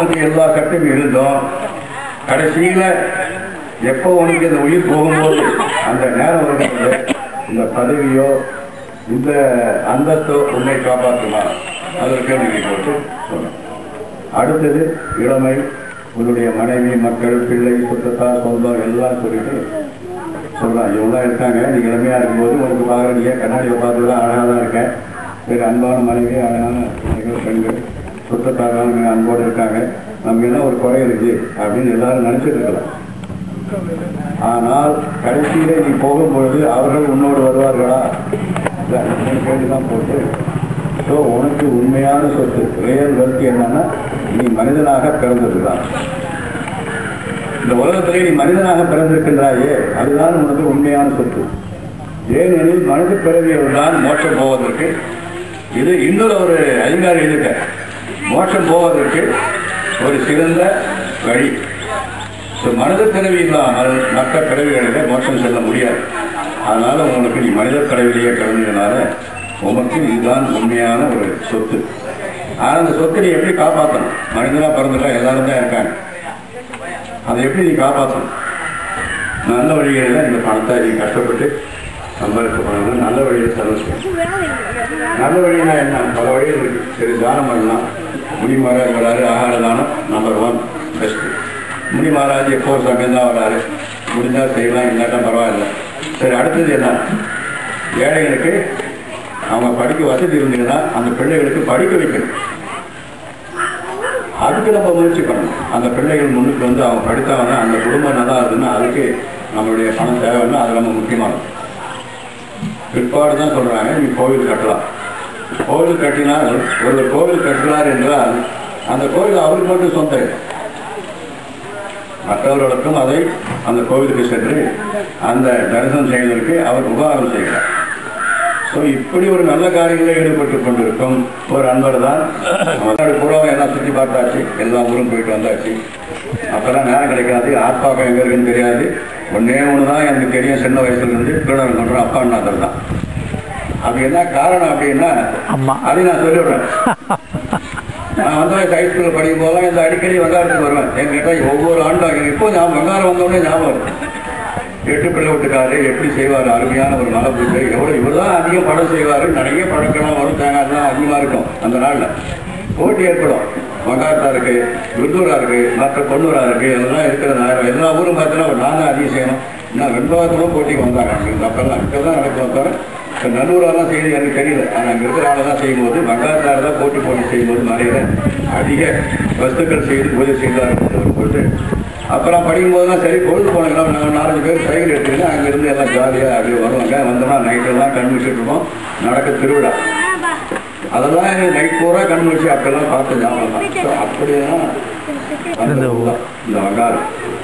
உனக்கு எல்லா கட்டும் இருந்தோம் கடைசியில எப்போ உனக்கு இந்த உயிர் போகும்போது அந்த நேரம் வரும்போது இந்த பதவியோ இந்த அந்தஸ்தோ உன்னை காப்பாற்றுமா அதற்கு நீங்க போட்டு சொல்லணும் அடுத்தது இளமை உன்னுடைய மனைவி மக்கள் பிள்ளை சுத்தத்தார் சொந்தம் எல்லாம் சொல்லிட்டு சொல்றான் இவங்களாம் இருக்காங்க நீ இளமையா இருக்கும்போது உனக்கு பார்க்குறீங்க கண்ணாடியை பார்த்து தான் அழகாக தான் இருக்கேன் சரி அன்பான மனைவி அழகான பிள்ளைகள், பெண்கள் சுத்தத்தாரான அன்போடு இருக்காங்க நம்ம என்ன ஒரு குறை இருக்கு அப்படின்னு எல்லாரும் நினைச்சிட்டு இருக்கலாம் ஆனால் கடைசியில நீ போகும்பொழுது அவர்கள் உன்னோடு வருவார்களா இல்ல, அந்த மூணு கேள்வி தான் போட்டு ஸோ உனக்கு உண்மையான சொத்து ரியல் வெல்த் என்னன்னா நீ மனிதனாக பிறந்ததுதான் இந்த உலகத்திலே நீ மனிதனாக பிறந்திருக்கின்றாயே அதுதான் உனக்கு உண்மையான சொத்து ஏனெனில் மனித பிறவியில் தான் மோட்சம் போவதற்கு இது இன்னொரு ஒரு அதிகாரி இருக்க மோட்சம் போவதற்கு ஒரு சிறந்த வழி ஸோ மனித பிறவி இல்லாமல் மற்ற பிறவிகளில் மோட்சம் செல்ல முடியாது அதனால உங்களுக்கு நீ மனித பிறவிலேயே பிறந்ததுனால உமக்கு இதுதான் உண்மையான ஒரு சொத்து ஆனால் அந்த சொத்தை நீ எப்படி காப்பாற்றணும் மனிதனாக பிறந்துட்டா எல்லாரும் தான் இருக்காங்க அதை எப்படி நீ காப்பாற்றணும் நல்ல வழிகளில் இந்த பணத்தை நீ கஷ்டப்பட்டு சம்பாதிக்க பண்ணணும் நல்ல வழியில் செலவு செய்யணும் நல்ல வழினா என்ன பல வழிகள் இருக்கு சரி தானம் பண்ணலாம் முனி மகாராஜ் வராரு ஆகார தானம் number one best Muni Maharaj எப்போ ஒரு சமயம் தான் வராரு முடிஞ்சால் செய்யலாம் இல்லாட்டா பரவாயில்ல சரி அடுத்தது என்ன ஏழைகளுக்கு அவங்க படிக்க வசதி இருந்ததுன்னா அந்த பிள்ளைகளுக்கு படிக்க வைக்கணும் அதுக்கு நம்ம முயற்சி பண்ணணும் அந்த பிள்ளைகள் முன்னுக்கு வந்து அவங்க படித்தாங்கன்னா அந்த குடும்பம் நல்லா இருக்குன்னா அதுக்கு நம்மளுடைய பணம் தேவைன்னா அது ரொம்ப முக்கியமானது பிற்பாடு தான் சொல்றாங்க நீ கோவில் கட்டலாம் கோவில் கட்டினால் ஒரு கோவில் கட்டுறார் என்றால் அந்த கோவில் அவருக்கு மட்டும் சொந்தம் இல்லை. மற்றவர்களுக்கும் அதை அந்த கோவிலுக்கு சென்று அந்த தரிசனம் செய்வதற்கு அவர் உபகாரம் செய்கிறார் ஸோ இப்படி ஒரு நல்ல காரியங்களில் ஈடுபட்டு கொண்டிருக்கும் ஒரு அன்பர் தான் தமிழ்நாடு பூராவை எல்லாம் சுற்றி பார்த்தாச்சு எல்லா ஊரும் போயிட்டு வந்தாச்சு அப்பெல்லாம் நேரம் கிடைக்காது ஆத்மாக்கம் எங்க இருக்குன்னு தெரியாது ஒன்னே ஒன்று தான் எனக்கு தெரியும் சின்ன வயசுல இருந்து திருடர் கொண்டு அப்பா அண்ணாதர் தான் அது என்ன காரணம் அப்படின்னா அம்மா. அதை நான் சொல்லிவிடுறேன் நான் வந்து ஹைஸ்கூலில் படிக்கும் போதெல்லாம் இந்த அடிக்கடி வெங்காரத்துக்கு வருவேன் என்கிட்ட ஒவ்வொரு ஆண்டும் இப்போ நான் வெங்காரம் வந்தோடனே ஞாபகம் வரும் எட்டு பிள்ளை வீட்டுக்காரு எப்படி செய்வார் அருமையான ஒரு மலை பூஜை எவ்வளோ இவர் தான் அதிகம் படம் செய்வார் நிறைய பழக்கெல்லாம் வரும் தேங்காய்லாம் அதிகமாக இருக்கும் அந்த நாளில் போட்டி ஏற்படும் மகாத்தாருக்கு விருந்தூராருக்கு மற்ற பொன்னூராருக்கு எல்லாம் இருக்கிறதுனால எல்லா ஊரும் பார்த்தீங்கன்னா ஒரு நான் தான் அதிகம் செய்யணும் நான் வெண்பாவத்தோட போட்டிக்கு வந்தாங்க அங்கே அப்பெல்லாம் இப்போ தான் நடக்கும் தவிர இப்போ நல்லூரெல்லாம் செய்து எனக்கு தெரியல ஆனால் அங்கே இருக்கிற ஆளை தான் செய்யும்போது மங்காத்தார் தான் போட்டி போட்டி செய்யும்போது மறையில அதிக வஸ்துக்கள் செய்து பூஜை செய்தார் போட்டு அப்புறம் படிக்கும்போதெல்லாம் சரி பொழுது போனீங்கன்னா நாங்கள் நாலஞ்சு பேர் சைக்கிள் எடுத்துக்கிட்டு அங்கேருந்து எல்லாம் ஜாலியாக அப்படியே வருவாங்க வந்தோம்னா நைட்டெல்லாம் கண் வச்சுட்டு இருப்போம் நடக்க திருவிழா அதெல்லாம் எனக்கு நைட் பூரா கண் வச்சு அப்பெல்லாம் பார்த்து ஞாபகம் தான் So, அப்படியேதான் அந்த ஊர், இந்த வங்காரம்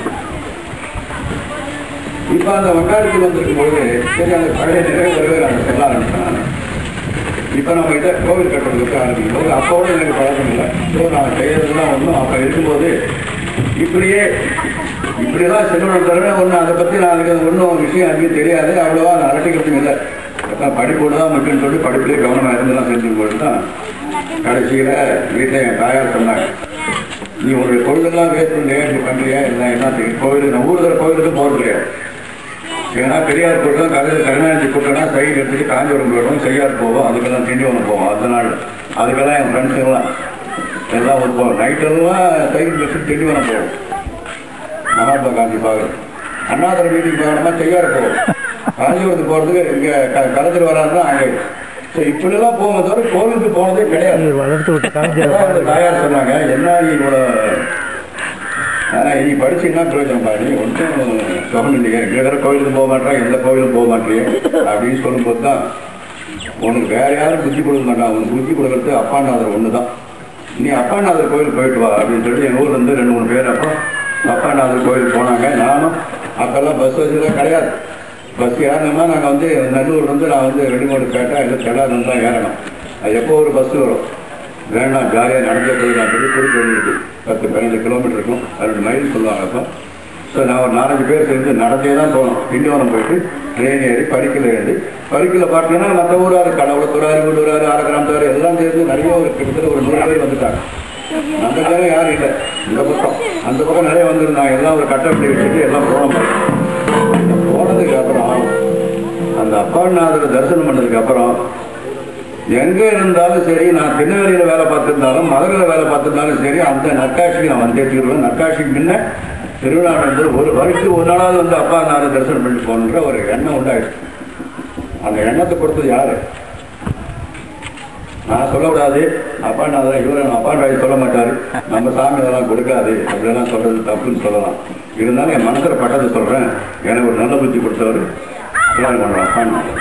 இப்போ அந்த வங்காரத்துக்கு வந்திருக்கும் பொழுது சரி அந்த பழைய நிறைய வருவேன் அந்த சொல்ல ஆரம்பிச்சேன் இப்போ நம்ம இதை கோவில் கட்டுறதுக்கு ஆரம்பிக்கும் போது அப்போட எனக்கு பழக்கம் இல்லை ஸோ நான் செய்யறதுலாம் ஒன்றும் அப்போ இருக்கும்போது இப்படியே இப்படியெல்லாம் செல்வம் தவிர ஒன்றும் அதை பற்றி நான் அதுக்கு ஒன்றும் விஷயம் அதிகம் தெரியாது அவ்வளோவா நான் அலட்டிக்கிறதும் இல்லை அதான் படிப்போடு தான் முக்கியம் சொல்லி படிப்பிலே கவனமாக இருந்தெல்லாம் செஞ்சும்போது தான் கடைசியில் வீட்டில் என் தாயார் சொன்னாங்க நீ ஒரு பொழுதெல்லாம் வேஸ்ட் பண்ணுறியா இப்படி பண்ணுறியா இல்லை என்ன தெரியும் கோவில் நான் ஊர் தர கோவிலுக்கு போகிறது கிடையாது ஏன்னா பெரியார் கூட்டம் கலைஞர் கருணாநிதி கூட்டம்னா சைடு எடுத்துட்டு காஞ்சிபுரம் போயிடும் செய்யார் போவோம் அதுக்கெல்லாம் திண்டிவனம் போவோம் அதனால அதுக்கெல்லாம் என் ஃப்ரெண்ட்ஸ் எல்லாம் எல்லாம் ஒரு போவோம் நைட்டெல்லாம் சைக்கிள் எடுத்துட்டு திண்டிவனம் போவோம் மகாத்மா காந்தி பார்க்குறது அண்ணாதுரை வீட்டுக்கு போகணுமா செய்யார் போவோம் காஞ்சிபுரத்துக்கு போகிறதுக்கு இங்கே க கலந்துட்டு வராருன்னா அங்கே ஸோ இப்படிலாம் போகும் தவிர கோவிலுக்கு போனதே கிடையாது நீ வளர்த்து விட்டு காமிச்ச அதான் அந்த தாயார் சொன்னாங்க என்ன நீ இவ்வளோ ஆனா, நீ படிச்சு என்ன பிரயோஜனம் பாரு ஒன்றும் சொகன் இல்லையா இருக்கிற கோயிலுக்கு போக மாட்டேன் எந்த கோயிலுக்கும் போக மாட்டேன் அப்படின்னு சொல்லும்போது தான் உனக்கு வேற யாரும் புத்தி கொடுக்க மாட்டான் உனக்கு புத்தி கொடுக்கறது அப்பாநாதர் ஒன்று தான் நீ அப்பாநாதர் கோயில் போயிட்டு வா அப்படின்னு சொல்லி எங்கள் ஊர்ல இருந்து ரெண்டு மூணு பேர் அப்போ அப்பாநாதர் கோயில் போனாங்க நானும் அப்போல்லாம் பஸ் வசதிலாம் கிடையாது பஸ் ஏறணும்னா நாங்கள் வந்து நல்லூர் வந்து நான் வந்து ரெடிமேடு பேட்டா இல்லை தெடாருந்து தான் ஏறணும் அது எப்போ ஒரு பஸ் வரும் வேண்டாம் ஜாலியாக நடந்தே போயிடலாம் சொல்லி திருப்பி இருக்கு பத்து பதினஞ்சு கிலோமீட்டர் இருக்கும் ரெண்டு மைல் சொல்லுவாங்க அப்போ ஸோ நான் ஒரு நாலஞ்சு பேர் சேர்ந்து நடந்தே தான் போனோம் திண்டிவனம் போயிட்டு ட்ரெயின் ஏறி பரிக்கில் ஏறி பரிக்கில் பார்த்தீங்கன்னா மற்ற ஊராரு கடவுளத்தூராரு உள்ளூராரு ஆரகிராமத்தாரு எல்லாம் சேர்ந்து நிறைய ஒரு கிட்டத்தட்ட ஒரு நூறு பேர் வந்துட்டாங்க நம்ம ஜனம் யாரும் இல்லை இந்த பக்கம் அந்த பக்கம் நிறைய வந்திருந்தாங்க எல்லாம் ஒரு கட்டப்படி வச்சுட்டு எல்லாம் போனோம் போனதுக்கு அப்புறம் அந்த அப்பாநாதரை தரிசனம் பண்ணதுக்கு அப்புறம் எங்க இருந்தாலும் சரி நான் திருநெல்வேலியில வேலை பார்த்திருந்தாலும் மதுரையில் வேலை பார்த்திருந்தாலும் சரி அந்த நக்காட்சிக்கு நான் வந்தே தீருவேன் நக்காட்சிக்கு முன்ன திருவிழா நடந்தது ஒரு வருஷத்துக்கு ஒரு நாளாவது வந்து அப்பா நான் தரிசனம் பண்ணிட்டு போகணுன்ற ஒரு எண்ணம் உண்டாயிடுச்சு அந்த எண்ணத்தை கொடுத்தது யாரு நான் சொல்லக்கூடாது அப்பா நான் இவரை அப்பா ராஜ் சொல்ல மாட்டாரு நம்ம சாமி அதெல்லாம் கொடுக்காது அப்படியெல்லாம் சொல்றது தப்புன்னு சொல்லலாம் இருந்தாலும் என் மனசுல பட்டதை சொல்றேன் எனக்கு ஒரு நல்ல புத்தி கொடுத்தவர் கல்யாணம் பண்ணுறோம் அப்பா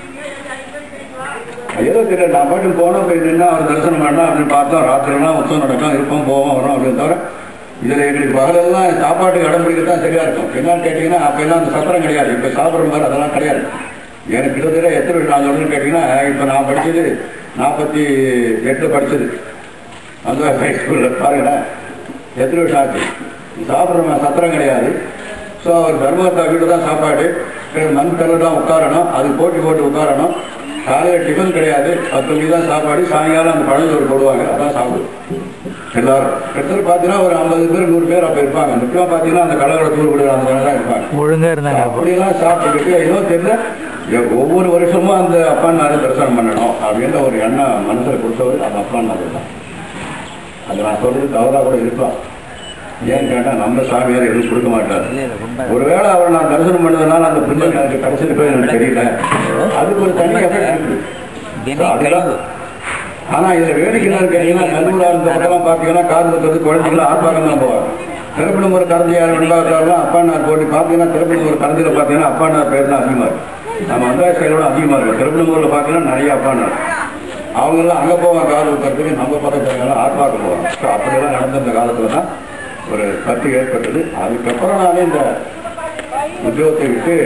ஏதோ தெரியல நான் பாட்டு போனோம் போய் நின்னா அவர் தரிசனம் பண்ணா அப்படின்னு பார்த்தோம் ராத்திரிலாம் உற்சவம் நடக்கும் இருப்போம் போவோம் வரோம் அப்படின்னு தவிர இதில் எங்களுக்கு பகலெல்லாம் சாப்பாட்டுக்கு இடம் பிடிக்க தான் சரியா இருக்கும் என்னன்னு கேட்டிங்கன்னா அப்போ எல்லாம் அந்த சத்திரம் கிடையாது இப்போ சாப்பிட்ற மாதிரி அதெல்லாம் கிடையாது எனக்கு கிட்டத்தட்ட எத்தனை வருஷம் நான் சொல்லுன்னு கேட்டிங்கன்னா இப்போ நான் படிச்சது நாற்பத்தி எட்டு படிச்சது அந்த ஹை ஸ்கூலில் பாருங்களேன் எத்தனை வருஷம் ஆச்சு சாப்பிட்ற சத்திரம் கிடையாது ஸோ அவர் தர்மத்தா வீடு தான் சாப்பாடு மண் கல்லு தான் உட்காரணும் அது போட்டி போட்டு உட்காரணும் காலையில் டிஃபன் கிடையாது பத்து மணி தான் சாப்பாடு சாயங்காலம் அந்த பழஞ்சோறு போடுவாங்க அதான் சாப்பிடும் எல்லாரும் கிட்டத்தட்ட பார்த்தீங்கன்னா ஒரு ஐம்பது பேர் நூறு பேர் அப்போ இருப்பாங்க முக்கியமாக பார்த்தீங்கன்னா அந்த கலவர தூள் கூட அந்த மாதிரி தான் இருப்பாங்க ஒழுங்கா இருந்தாங்க அப்போ அப்படியெல்லாம் சாப்பிட்டுட்டு ஏதோ தெரியல எ- ஒவ்வொரு வருஷமும் அந்த அப்பான்னாரை தரிசனம் பண்ணணும் அப்படின்ற ஒரு எண்ணம் மனசுல கொடுத்தவர் அந்த அப்பான்னாரு தான் அது நான் சொல்றது தவறா கூட இருக்கலாம் ஏன்னு கேட்டா நம்ம சாமியார் எதுவும் கொடுக்க மாட்டார் இல்ல இல்ல ரொம்ப ஒருவேளை அவர் நான் தரிசனம் பண்ணதுனால அந்த பிள்ளை எனக்கு கிடைச்சிட்டு போய் எனக்கு தெரியல அதுக்கு ஒரு தனி எஃபெக்ட் இருக்கு தினை அதெல்லாம் கழிவு ஆனா இதுல வேடிக்கை என்னன்னு கேட்டீங்கன்னா நல்லூரா இருந்த பக்கம் பாத்தீங்கன்னா கார் இருக்கிறது குழந்தைங்களும் ஆர்ப்பாக்கம் தான் போவாங்க திருப்பணம் ஒரு கரந்தியார் வெண்பாக்காரெல்லாம் அப்பா நான் போட்டு பார்த்தீங்கன்னா திருப்பணம் ஒரு கரந்தியில பார்த்தீங்கன்னா அப்பா நான் பேர் தான் அதிகமா இருக்கு நம்ம அந்த சைடோட அதிகமா இருக்கு திருப்பணம்பூர்ல பார்த்தீங்கன்னா நிறைய அப்பா நான் அவங்க எல்லாம் அங்க போவாங்க கார் ஊத்துறதுக்கு நம்ம பக்கத்துல ஆர்ப்பாக்கம் போவாங்க ஸோ அப்படியெல்லாம் நடந்த இந்த காலத்துல தான் ஒரு கத்து ஏற்பட்டது அதுக்கப்புறம் நானே இந்த உத்தியோகத்தை விட்டு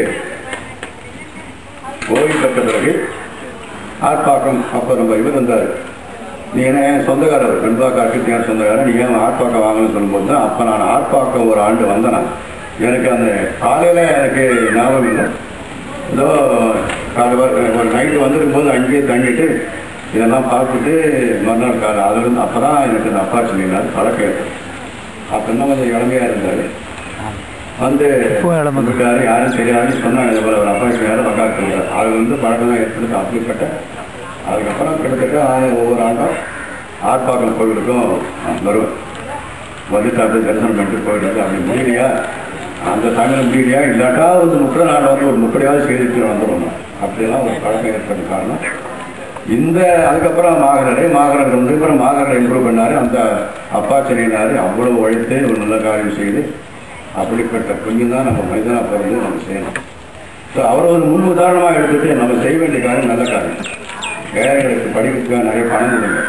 ஓய்வு பெற்ற பிறகு ஆர்ப்பாக்கம் அப்போ நம்ம இவர் இருந்தார் நீ என்ன என் சொந்தக்காரர் வெண்பாக்கா அர்க்கித்தியார் சொந்தக்காரர் நீ ஏன் ஆர்ப்பாக்கம் வாங்கணும்னு சொல்லும்போது தான் அப்போ நான் ஆர்ப்பாக்கம் ஒரு ஆண்டு வந்தேன் நான். எனக்கு அந்த காலையில் எனக்கு ஞாபகம் இல்லை ஏதோ காலை வ- ஒரு நைட்டு வந்திருக்கும் போது அங்கேயே தங்கிட்டு இதெல்லாம் பார்த்துட்டு மறுநாள் காலை அதுலேருந்து அப்போ தான் எனக்கு இந்த அப்பா சொல்லினார் பழக்கம் ஏற்படும் அப்போ இன்னும் கொஞ்சம் இளமையாக இருந்தார் வந்து இப்போ இளமை. இருக்காரு யாரும் தெரியாது சொன்னாங்க இது போல ஒரு அப்பா யாரும் பக்காத்து அது வந்து பழக்கம் தான் ஏற்படுத்தி அப்படிப்பட்ட அதுக்கப்புறம் கிட்டத்தட்ட நான் ஒவ்வொரு ஆண்டும் ஆர்ப்பாக்கம் கோவிலுக்கும் நான் வருவேன் வந்துட்டு அப்படியே தரிசனம் பண்ணிட்டு போயிட்டு அப்படி முடியலையா அந்த சமயம் முடியலையா இல்லாட்டா வந்து முப்பது நாள் வந்து ஒரு முப்படியாவது செய்துட்டு வந்துடும் அப்படியெல்லாம் ஒரு பழக்கம் ஏற்பட்ட காரணம் இந்த அதுக்கப்புறம் மாகரரை மாகரர் வந்து அப்புறம் மாகரரை இம்ப்ரூவ் பண்ணாரு அந்த அப்பா சென்னையினாரு அவ்வளவு உழைத்து ஒரு நல்ல காரியம் செய்து அப்படிப்பட்ட புண்ணியம் தான் நம்ம மனிதனா பிறந்து நம்ம செய்யணும் ஸோ அவரை ஒரு முன் உதாரணமாக எடுத்துட்டு நம்ம செய்ய வேண்டிய காரியம் நல்ல காரியம் ஏழைகளுக்கு படிக்கிறதுக்காக நிறைய பணம் கொடுங்க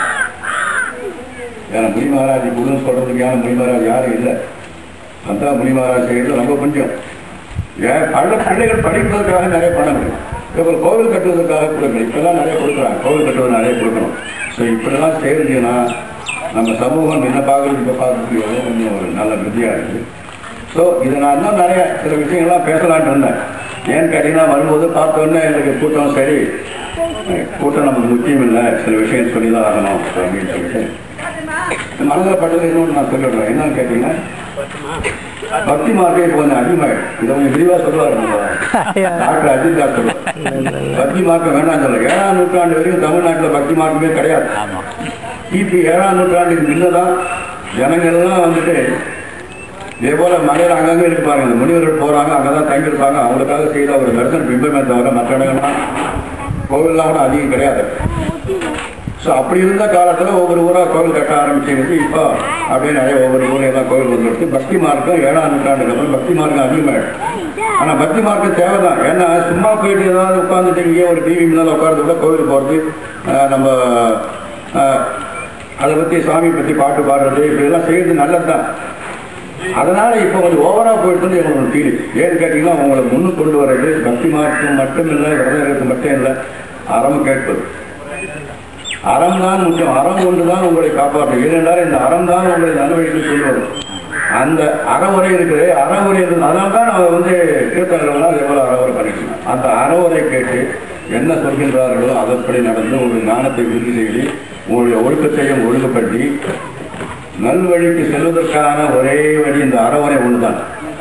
ஏன்னா முனி மகாராஜ் குருன்னு சொல்றதுக்கு யாரும் முனி மகாராஜ் யாரும் இல்லை அந்த முனி மகாராஜ் செய்யறது ரொம்ப கொஞ்சம் ஏன் பல பிள்ளைகள் படிப்பதற்காக நிறைய பணம் இருக்கு இப்போ கோவில் கட்டுவதற்காக கொடுங்க இப்பெல்லாம் நிறைய கொடுக்குறாங்க கோவில் கட்டுவது நிறைய கொடுக்கணும் ஸோ இப்படிலாம் செய்யறதுன்னா நம்ம சமூகம் என்ன பார்க்குறது இப்போ பார்க்கறதுக்கு எவ்வளோ கொஞ்சம் ஒரு நல்ல விதியாக இருக்குது ஸோ இதை நான் இன்னும் நிறைய சில விஷயங்கள்லாம் பேசலான்ட்டு இருந்தேன் ஏன்னு கேட்டீங்கன்னா வரும்போது பார்த்த உடனே எனக்கு கூட்டம் சரி கூட்டம் நமக்கு முக்கியம் இல்லை சில விஷயம் சொல்லி தான் ஆகணும் அப்படின்னு சொல்லிட்டு மனதில் பட்டது இன்னொன்று நான் சொல்லிடுறேன் என்னன்னு கேட்டீங்கன்னா பக்தி மார்க்கே இப்போ கொஞ்சம் அதிகமாயிடும் இதை கொஞ்சம் விரிவாக சொல்லுவார் நம்ம டாக்டர் அஜித் தாஸ் சொல்லுவார் பக்தி மார்க்கம் வேண்டாம் சொல்ல ஏழாம் நூற்றாண்டு வரைக்கும் தமிழ்நாட்டில் பக்தி மார்க்கமே கிடையாது ஆமா கிபி ஏழாம் நூற்றாண்டுக்கு முன்னதான் ஜனங்கள்லாம் வந்துட்டு இதே போல மலையில அங்கங்க இருப்பாங்க இந்த முனிவர்கள் போறாங்க அங்கதான் தங்கி இருப்பாங்க அவங்களுக்காக செய்த ஒரு தரிசன பிம்பமே தவிர மற்ற இடங்கள்லாம் கோவில்லாம் கூட அதிகம் கிடையாது ஸோ அப்படி இருந்த காலத்துல ஒவ்வொரு ஊரா கோவில் கட்ட ஆரம்பிச்சிருக்கு இப்போ அப்படியே நிறைய ஒவ்வொரு ஊர்ல எல்லாம் கோவில் வந்துருக்கு பக்தி மார்க்கம் ஏழாம் நூற்றாண்டுக்கு அப்புறம் பக்தி மார்க்கம் அதிகமாயிடும் ஆனா பக்தி மார்க்கம் தேவைதான் ஏன்னா சும்மா போயிட்டு ஏதாவது உட்காந்துட்டு இங்கேயே ஒரு டிவி முன்னால உட்கார்ந்து கூட கோவில் போறது ஆஹ் நம்ம ஆஹ், அதை பத்தி சாமி பத்தி பாட்டு பாடுறது இப்படி எல்லாம் செய்யறது நல்லதுதான் அதனால இப்போ கொஞ்சம் ஓவரா போயிட்டு எங்களுக்கு ஃபீலிங் ஏன்னு கேட்டீங்கன்னா உங்களை முன்னுக்கு கொண்டு வர்றது பக்தி மார்க்கம் மட்டும் இல்லை விரதம் இருக்கிறது மட்டும் இல்லை அறம் கேட்பது அறம் தான் முக்கியம் அறம் ஒன்று தான் உங்களை காப்பாற்றும் ஏனென்றால் இந்த அறம் தான் உங்களை நல்வழிக்கு கொண்டு வரும் அந்த அறவுரை இருக்குது அறவுரை இருக்குது அதனால தான் நம்ம வந்து கீர்த்தனங்கள்லாம் அதே போல அறவுரை பண்ணிக்கணும் அந்த அறவுரை கேட்டு என்ன சொல்கின்றார்களோ அதன்படி நடந்து உங்களுடைய ஞானத்தை உறுதி செய்து உங்களுடைய ஒழுக்கத்தையும் ஒழுங்குபடுத்தி நல்வழிக்கு செல்வதற்கான ஒரே வழி இந்த அறவரை ஒன்றுதான்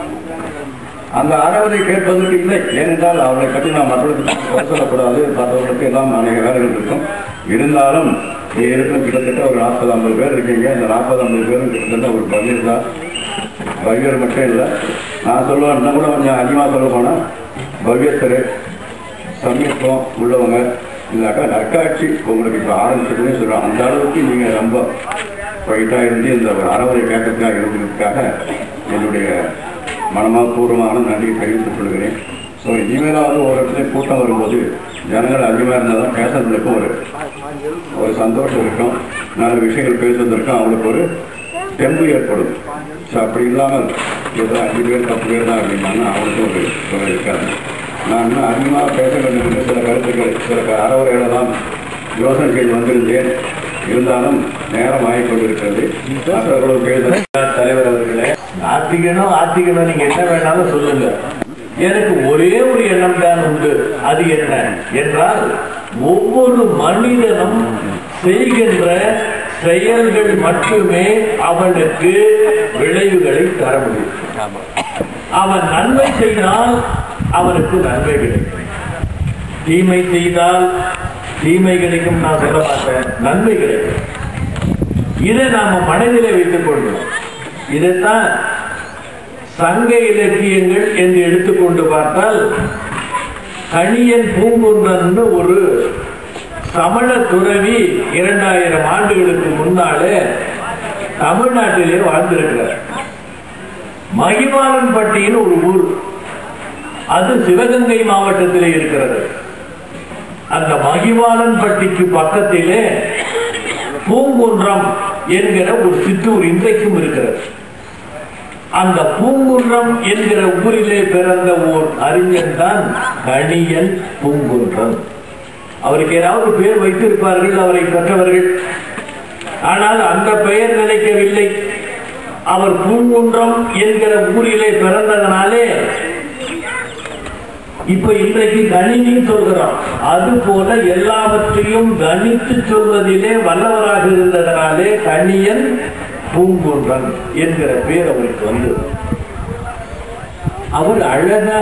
அந்த அறவரை கேட்பதற்கு இல்லை ஏனென்றால் அவரை பற்றி நாம் மற்றவர்களுக்கு குறை சொல்லக்கூடாது மற்றவர்களுக்கு எல்லாம் அநேக வேலைகள் இருக்கும் இருந்தாலும் இங்கே இருக்கும் கிட்டத்தட்ட ஒரு நாற்பது ஐம்பது பேர் இருக்கீங்க இந்த நாற்பது ஐம்பது பேரும் கிட்டத்தட்ட ஒரு பன்னீர் தான் பையர் மட்டும் இல்லை நான் சொல்லுவேன் இன்னும் கூட கொஞ்சம் அதிகமாக சொல்ல போனால் பவ்யத்தர் சமீபம் உள்ளவங்க இல்லாட்டா நற்காட்சி உங்களுக்கு இப்போ ஆரம்பிச்சதுன்னே சொல்கிறோம் அந்த அளவுக்கு நீங்கள் ரொம்ப ஃபைட்டாக இருந்து இந்த ஒரு அறவரை கேட்டதுக்காக இருந்ததுக்காக என்னுடைய மனமாக பூர்வமான நன்றியை தெரிவித்துக் கொள்கிறேன் ஸோ இனிமேலாவது ஒரு இடத்துல கூட்டம் வரும்போது ஜனங்கள் அதிகமாக இருந்தால் தான் பேசுறதுக்கும் ஒரு ஒரு சந்தோஷம் இருக்கும் நல்ல விஷயங்கள் பேசுவதற்கும் அவங்களுக்கு ஒரு தெம்பு ஏற்படும் ஸோ அப்படி இல்லாமல் ஏதோ அஞ்சு பேர் பத்து பேர் தான் அப்படின்னா அவங்களுக்கும் ஒரு ஒரு இருக்காது நான் இன்னும் அதிகமாக பேச வேண்டும் என்று சில கருத்துக்களை சில அறவுரைகளை தான் யோசனை செய்து வந்திருந்தேன் இருந்தாலும் நேரம் ஆகிக் கொண்டிருக்கிறது மற்றவர்களும் பேச தலைவர் அவர்களே ஆத்திகனோ ஆத்திகனோ நீங்க என்ன வேணாலும் சொல்லுங்க எனக்கு ஒரே ஒரு எண்ணம் தான் உண்டு அது என்ன என்றால் ஒவ்வொரு மனிதனும் செய்கின்ற செயல்கள் மட்டுமே அவனுக்கு விளைவுகளை தர முடியும் அவன் நன்மை செய்தால் அவனுக்கு நன்மை கிடைக்கும் தீமை செய்தால் தீமை கிடைக்கும் நான் சொல்ல மாட்டேன் நன்மை கிடைக்கும் இதை நாம மனதிலே வைத்துக் கொள்கிறோம் இதைத்தான் சங்க இலக்கியங்கள் என்று எடுத்துக்கொண்டு பார்த்தால் கணியன் பூங்குன்றன் ஒரு சமண துறவி இரண்டாயிரம் ஆண்டுகளுக்கு முன்னாலே தமிழ்நாட்டிலே வாழ்ந்திருக்கிறார் மகிமாலன்பட்டின்னு ஒரு ஊர் அது சிவகங்கை மாவட்டத்திலே இருக்கிறது அந்த மகிமாலன்பட்டிக்கு பக்கத்திலே பூங்குன்றம் என்கிற ஒரு சிற்றூர் இன்றைக்கும் இருக்கிறது அந்த பூங்குன்றம் என்கிற ஊரிலே பிறந்த ஓர் அறிஞன் தான் கணியன் பூங்குன்றம் அவருக்கு ஏதாவது பேர் வைத்திருப்பார்கள் அவரை பெற்றவர்கள் ஆனால் அந்த பெயர் நினைக்கவில்லை அவர் பூங்குன்றம் என்கிற ஊரிலே பிறந்ததனாலே இப்ப இன்றைக்கு கணினி சொல்கிறோம் அது போல எல்லாவற்றையும் கணித்து சொல்வதிலே வல்லவராக இருந்ததனாலே கணியன் பூங்குன்றன் என்கிற பேர் அவருக்கு வந்து அவர் அழகா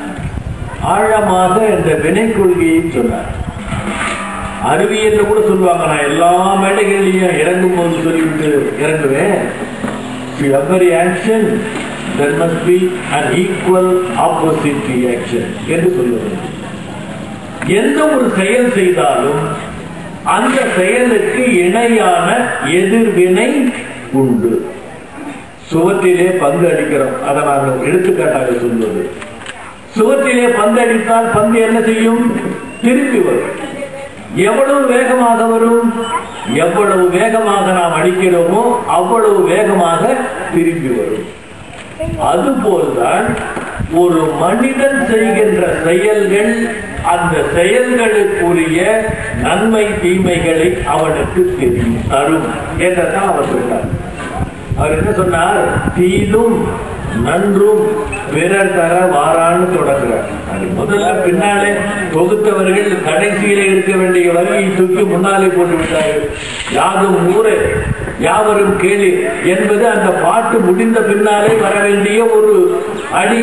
ஆழமாக இந்த வினை கொள்கையை சொன்னார் அறிவியல்ல கூட சொல்லுவாங்க நான் எல்லா மேடைகள்லையும் இறங்கும் போது சொல்லிவிட்டு இறங்குவேன் every action there must be an equal opposite reaction என்று சொல்லுவது எந்த ஒரு செயல் செய்தாலும் அந்த செயலுக்கு இணையான எதிர்வினை உண்டு சுவற்றிலே பந்து அடிக்கிறோம் அதை நான் எடுத்துக்காட்டாக சொல்வது சுவற்றிலே பந்து அடித்தால் பந்து என்ன செய்யும் திருப்பி வரும் எவ்வளவு வேகமாக வரும் எவ்வளவு வேகமாக நாம் அடிக்கிறோமோ அவ்வளவு வேகமாக திருப்பி வரும் அதுபோல்தான் ஒரு மனிதன் செய்கின்ற செயல்கள் அந்த செயல்களுக்குரிய நன்மை தீமைகளை அவனுக்கு தெரியும் தரும் என்றதான் அவர் சொன்னார் அவர் என்ன சொன்னார் தீதும் நன்றும் பிறர் தர வாரான்னு தொடங்குறார் அது முதல்ல பின்னாலே தொகுத்தவர்கள் கடைசியிலே இருக்க வேண்டிய வரியை தூக்கி முன்னாலே போட்டு விட்டார்கள் யாதும் ஊரே யாவரும் கேளு என்பது அந்த பாட்டு முடிந்த பின்னாலே வர வேண்டிய ஒரு அடி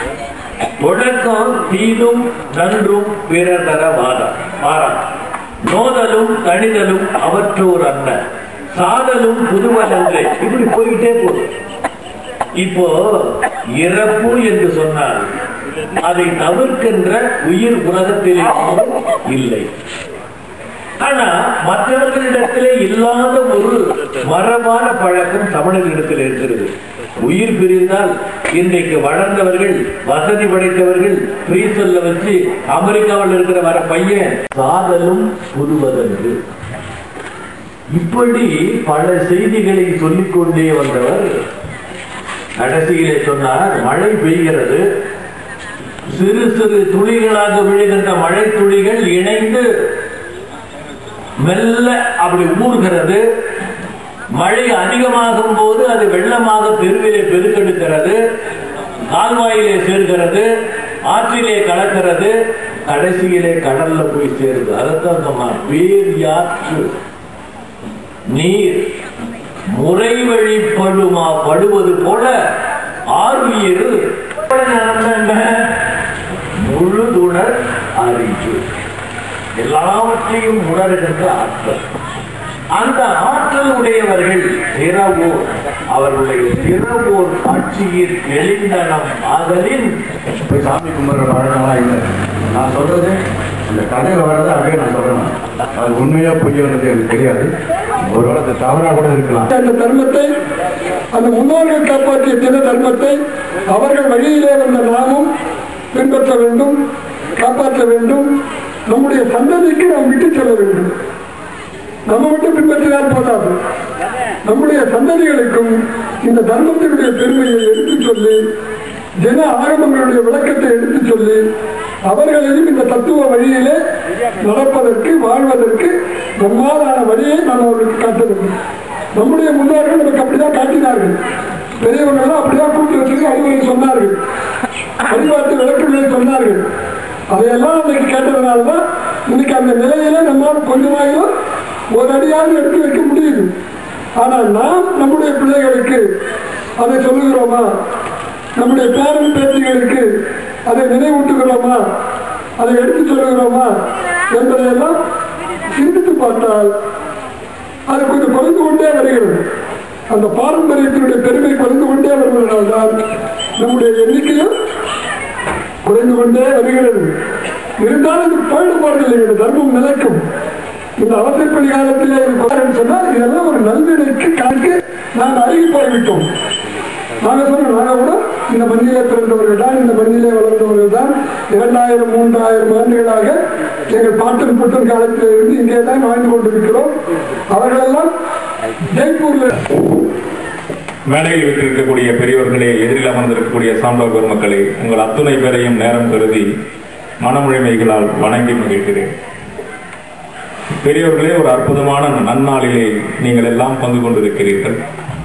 தொடக்கம் தீதும் நன்றும் பிறர் தர வாரா வாரா நோதலும் தணிதலும் அவற்றோர் அண்ண சாதலும் புதுவலன்றே இப்படி போயிட்டே போதும் இப்போ இறப்பு என்று சொன்னால் அதை தவிர்க்கின்ற உயிர் உலகத்திலே இல்லை ஆனா மற்றவர்களிடத்திலே இல்லாத ஒரு மரபான பழக்கம் தமிழர்களிடத்தில் இருக்கிறது உயிர் பிரிந்தால் இன்றைக்கு வளர்ந்தவர்கள் வசதி படைத்தவர்கள் ஃப்ரீ சொல்ல வச்சு அமெரிக்காவில் இருக்கிற வர பையன் சாதலும் புதுவதன்று இப்படி பல செய்திகளை சொல்லிக் கொண்டே வந்தவர் கடைசியிலே சொன்னார் மழை பெய்கிறது சிறு சிறு துளிகளாக விழுகின்ற மழை துளிகள் இணைந்து மெல்ல அப்படி ஊறுகிறது மழை அதிகமாகும் போது அது வெள்ளமாக தெருவிலே பெருக்கெடுக்கிறது கால்வாயிலே சேர்கிறது ஆற்றிலே கலக்கிறது கடைசியிலே கடல்ல போய் சேருது அதைத்தான் சொன்னார் பேர் யாற்று நீர் முறை வழிப்படுமா படுவது போல ஆர்வியர் என்ன முழுதுணர் அறிவு எல்லாவற்றையும் உணர்கின்ற ஆற்றல் அந்த ஆற்றல் உடையவர்கள் திறவோர் அவர்களுடைய திறவோர் காட்சியில் எழுந்தனம் ஆதலின் போய் சாமி கும்பிட்ற பழக்கம்லாம் இல்லை நான் சொல்றது இந்த கதையில் வர்றதை அப்படியே நான் சொல்றேன் அது உண்மையா பொய்யானது எனக்கு தெரியாது ஒருவேளை அது தவறாக கூட இருக்கலாம் அந்த தர்மத்தை அந்த முன்னோர்கள் காப்பாற்றிய தின தர்மத்தை அவர்கள் வழியிலே வந்த நாமும் பின்பற்ற வேண்டும் காப்பாற்ற வேண்டும் நம்முடைய சந்ததிக்கு நாம் விட்டு செல்ல வேண்டும் நம்ம மட்டும் பின்பற்றினால் போதாது நம்முடைய சந்ததிகளுக்கும் இந்த தர்மத்தினுடைய பெருமையை எடுத்துச் சொல்லி ஜன ஆகமங்களுடைய விளக்கத்தை எடுத்துச் சொல்லி அவர்களையும் இந்த தத்துவ வழியிலே நடப்பதற்கு வாழ்வதற்கு நம்மாலான வழியை நாம் அவர்களுக்கு காட்ட வேண்டும் நம்முடைய முன்னோர்கள் நமக்கு அப்படிதான் காட்டினார்கள் பெரியவர்கள் அப்படிதான் கூட்டு வச்சிருக்கு அறிவுரை சொன்னார்கள் வழிபாட்டு விளக்குகளை சொன்னார்கள் அதையெல்லாம் அன்னைக்கு கேட்டதுனாலதான் இன்னைக்கு அந்த நிலையில நம்மால் கொஞ்சமாயிலும் ஒரு அடியாவது எடுத்து வைக்க முடியுது ஆனால் நாம் நம்முடைய பிள்ளைகளுக்கு அதை சொல்லுகிறோமா நம்முடைய பேரன் பேத்திகளுக்கு அதை நினைவூட்டுகிறோமா அதை எடுத்து சொல்லுகிறோமா என்பதையெல்லாம் சிந்தித்து பார்த்தால் அது கொஞ்சம் குறைந்து கொண்டே வருகிறது அந்த பாரம்பரியத்தினுடைய பெருமை குறைந்து கொண்டே வருவதனால்தான் நம்முடைய எண்ணிக்கையும் குறைந்து கொண்டே வருகிறது இருந்தாலும் இது போயிட போறதில்லை இந்த தர்மம் நிலைக்கும் இந்த அவசரப்படி காலத்திலே இது குறைன்னு சொன்னால் இதெல்லாம் ஒரு நல்வினைக்கு கணக்கு நாங்கள் அருகி போய்விட்டோம் நாங்கள் சொல்றோம் நாங்கள் கூட இந்த மண்ணிலே பிறந்தவர்கள் தான் இந்த மண்ணிலே வளர்ந்தவர்கள் தான் இரண்டாயிரம் மூன்றாயிரம் ஆண்டுகளாக எங்கள் பாட்டன் புட்டன் காலத்தில் இருந்து இங்கே தான் வாழ்ந்து கொண்டிருக்கிறோம் அவர்களெல்லாம் ஜெய்ப்பூர்ல மேடையில் விட்டிருக்கக்கூடிய பெரியவர்களே எதிரில் அமர்ந்திருக்கக்கூடிய சான்றோர் பெருமக்களே உங்கள் அத்துணை பேரையும் நேரம் கருதி மனமுழைமைகளால் வணங்கி மகிழ்கிறேன் பெரியவர்களே ஒரு அற்புதமான நன்னாளிலே நீங்கள் எல்லாம் பங்கு கொண்டிருக்கிறீர்கள்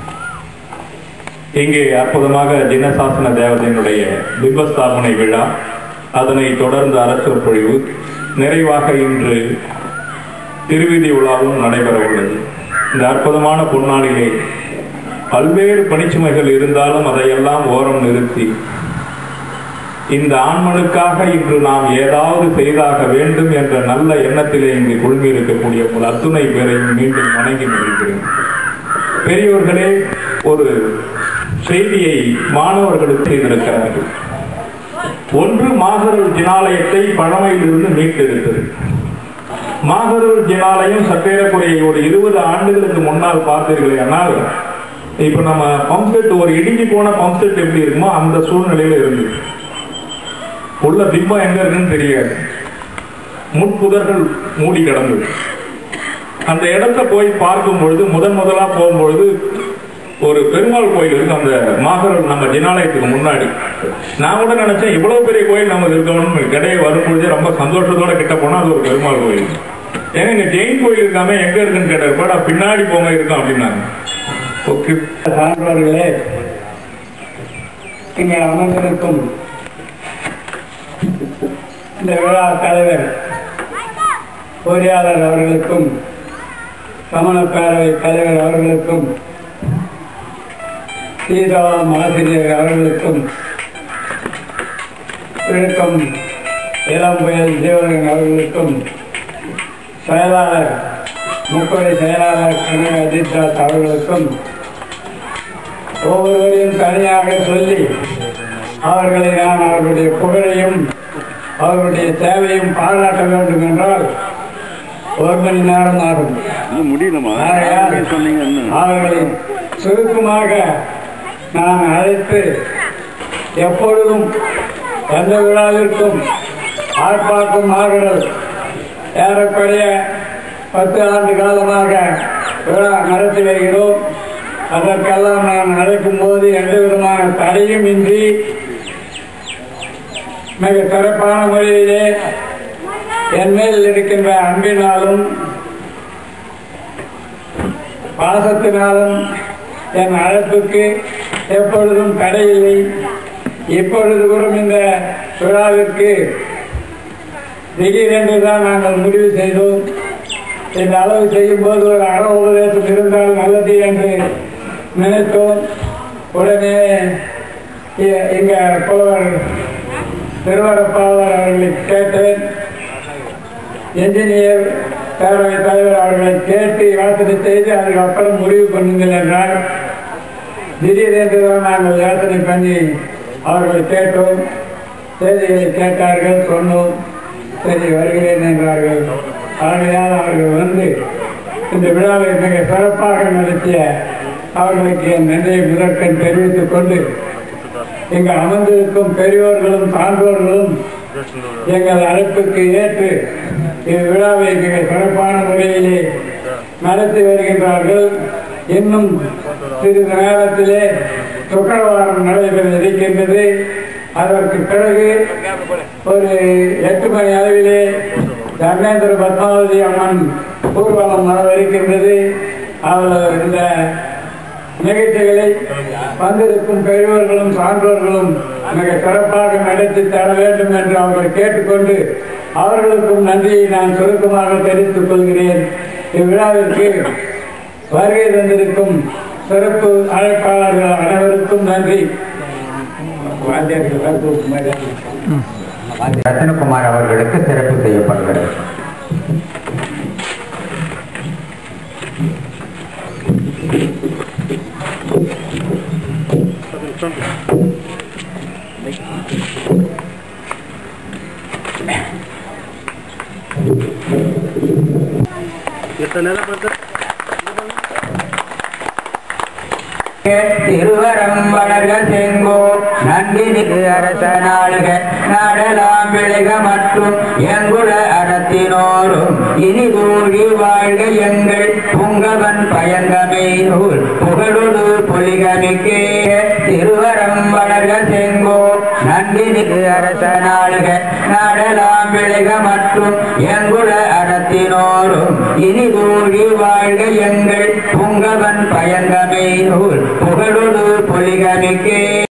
இங்கே அற்புதமாக ஜினசாசன தேவதையினுடைய பிம்பஸ்தாபனை விழா அதனை தொடர்ந்து அரசர் பொழிவு நிறைவாக இன்று திருவிதி உலாவும் நடைபெற உள்ளது இந்த அற்புதமான பொன்னாளிலே பல்வேறு பணிச்சுமைகள் இருந்தாலும் அதையெல்லாம் ஓரம் நிறுத்தி இந்த ஆண்மனுக்காக இன்று நாம் ஏதாவது செய்தாக வேண்டும் என்ற நல்ல எண்ணத்திலே இங்கு குழுமி இருக்கக்கூடிய உங்கள் அத்துணை பேரையும் மீண்டும் வணங்கி மகிழ்கிறேன் பெரியோர்களே ஒரு செய்தியை மாணவர்களுக்கு செய்திருக்கிறார்கள் ஒன்று மாகரல் ஜினாலயத்தை பழமையிலிருந்து மீட்டெடுத்தது மாகரூர் ஜினாலயம் சற்றேறக்குறைய ஒரு இருபது ஆண்டுகளுக்கு முன்னால் பார்த்தீர்களே ஆனால் இப்ப நம்ம பம்ப் செட் ஒரு இடிஞ்சு போன பம்ப் செட் எப்படி இருக்குமோ அந்த சூழ்நிலையில இருந்து உள்ள பிம்பம் எங்க இருக்குன்னு தெரியாது முட்புதர்கள் மூடி கிடந்தது அந்த இடத்த போய் பார்க்கும் பொழுது முதன் முதலா போகும்பொழுது ஒரு பெருமாள் கோயில் இருக்கு அந்த மாகரல் நம்ம ஜினாலயத்துக்கு முன்னாடி நான் கூட நினைச்சேன் இவ்வளவு பெரிய கோயில் நமக்கு இருக்கணும்னு கிடையே வரும்பொழுது ரொம்ப சந்தோஷத்தோட கிட்ட போனா அது ஒரு பெருமாள் கோயில் ஏங்க இங்க ஜெயின் கோயில் இருக்காம எங்க இருக்குன்னு கேட்டாரு பின்னாடி போங்க இருக்கும் அப்படின்னாங்க ஓகே சான்றோர்களே இங்கே அமர்ந்திருக்கும் இந்த விழா தலைவர் பொறியாளர் அவர்களுக்கும் சமண பேரவை தலைவர் அவர்களுக்கும் சீதாராம் ஆசிரியர் அவர்களுக்கும் விழுக்கம் இளம் புயல் ஜீவகன் அவர்களுக்கும் செயலாளர் முக்கொடை செயலாளர் கனக அஜித்தாஸ் அவர்களுக்கும் ஒவ்வொருவரையும் தனியாக சொல்லி அவர்களை நான் அவர்களுடைய புகழையும் அவர்களுடைய சேவையும் பாராட்ட வேண்டும் என்றால் ஒரு மணி நேரம் ஆகும் ஆகையால் அவர்களை சுருக்கமாக நான் அழைத்து எப்பொழுதும் எந்த விழாவிற்கும் ஆர்ப்பாட்டம் ஆகிறது ஏறக்குறைய பத்து ஆண்டு காலமாக விழா நடத்தி வருகிறோம் அதற்கெல்லாம் நான் அழைக்கும் போது எந்த விதமான தடையும் இன்றி மிக சிறப்பான முறையிலே என் மேல் இருக்கின்ற அன்பினாலும் பாசத்தினாலும் என் அழைப்புக்கு எப்பொழுதும் தடையில்லை இப்பொழுது கூட இந்த விழாவிற்கு திடீரென்று தான் நாங்கள் முடிவு செய்தோம் இந்த அளவு செய்யும் போது ஒரு அற உபதேசம் இருந்தால் நல்லது என்று நினைத்தோம் உடனே இ- இங்க புலவர் திருவரப்பாளர் அவர்களை கேட்டேன் என்ஜினியர் பேரவை தலைவர் அவர்களை கேட்டு யோசனை செய்து அதுக்கு அப்புறம் முடிவு பண்ணுங்கள் என்றார் திடீரென்று தான் நாங்கள் யோசனை பண்ணி அவர்களை கேட்டோம் செய்திகளை கேட்டார்கள் சொன்னோம் சரி வருகிறேன் என்றார்கள் ஆகையால் அவர்கள் வந்து இந்த விழாவை மிக சிறப்பாக நடத்திய அவர்களுக்கு என் நன்றியை முதற்கண் தெரிவித்துக் கொண்டு இங்கு அமர்ந்திருக்கும் பெரியோர்களும் சான்றோர்களும் எங்கள் அழைப்புக்கு ஏற்று இவ்விழாவை மிக சிறப்பான முறையிலே நடத்தி வருகின்றார்கள் இன்னும் சிறிது நேரத்திலே சுக்கரவாரம் நடைபெற இருக்கின்றது அதற்கு பிறகு ஒரு எட்டு மணி அளவிலே தர்மேந்திர பத்மாவதி அம்மன் ஊர்வலம் வரவிருக்கின்றது அவர் இந்த நிகழ்ச்சிகளை வந்திருக்கும் பெரியவர்களும் சான்றோர்களும் மிக சிறப்பாக நடத்தி தர வேண்டும் என்று அவர்கள் கேட்டுக்கொண்டு அவர்களுக்கும் நன்றியை நான் சுருக்கமாக தெரிவித்துக் கொள்கிறேன் இவ்விழாவிற்கு வருகை தந்திருக்கும் சிறப்பு அழைப்பாளர்கள் அனைவருக்கும் நன்றி வாத்தியாருக்கு கருத்து மரியாதை. ரத்னகுமார் அவர்களுக்கு சிறப்பு செய்யப்படுகிறது திருவரம் வளர்க செங்கோ நன்றினி அரச நாடுக நாடலாம் விளைக மற்றும் எங்குள அறத்தினோரும் இனி தூழ்கி வாழ்க எங்கள் புங்கவன் பயங்கமை நூல் புகழொடு பொலிகமிக்கே திருவரம் வளர்க செங்கோ நன்றினி அரச நாடுக நாடலாம் விளைக மற்றும் எங்குள அறத்தினோரும் இனி தூழ்கி வாழ்க எங்கள் புங்கவன் பயங்கமை நூல் புகழொடு பொலிகமிக்கே